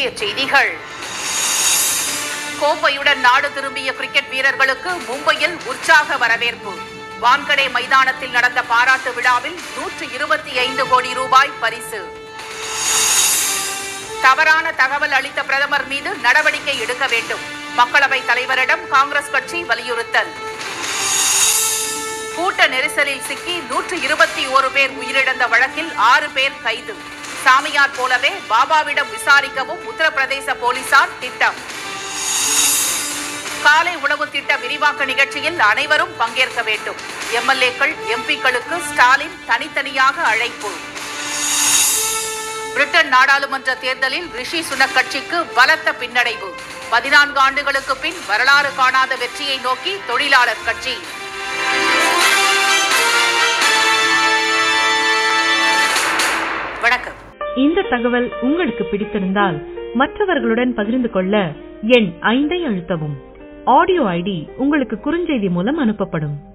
முக்கிய செய்திகள் கோப்பையுடன் நாடு திரும்பிய கிரிக்கெட் வீரர்களுக்கு மும்பையில் உற்சாக வரவேற்பு வான்கடே மைதானத்தில் நடந்த பாராட்டு விழாவில் நூற்று இருபத்தி ஐந்து கோடி ரூபாய் பரிசு தவறான தகவல் அளித்த பிரதமர் மீது நடவடிக்கை எடுக்க வேண்டும் மக்களவைத் தலைவரிடம் காங்கிரஸ் கட்சி வலியுறுத்தல் கூட்ட நெரிசலில் சிக்கி நூற்று இருபத்தி ஓரு பேர் உயிரிழந்த வழக்கில் ஆறு பேர் கைது சாமியார் போலவே பாபாவிடம் விசாரிக்கவும் உத்தரப்பிரதேச போலீசார் திட்டம் காலை உணவு திட்ட விரிவாக்க நிகழ்ச்சியில் அனைவரும் பங்கேற்க வேண்டும் எம்எல்ஏக்கள் எம்பிக்களுக்கு ஸ்டாலின் தனித்தனியாக அழைப்பு பிரிட்டன் நாடாளுமன்ற தேர்தலில் ரிஷி சுனக் கட்சிக்கு பலத்த பின்னடைவு பதினான்கு ஆண்டுகளுக்கு பின் வரலாறு காணாத வெற்றியை நோக்கி தொழிலாளர் கட்சி வணக்கம் இந்த தகவல் உங்களுக்கு பிடித்திருந்தால் மற்றவர்களுடன் பகிர்ந்து கொள்ள எண் ஐந்தை அழுத்தவும் ஆடியோ ஐடி உங்களுக்கு குறுஞ்செய்தி மூலம் அனுப்பப்படும்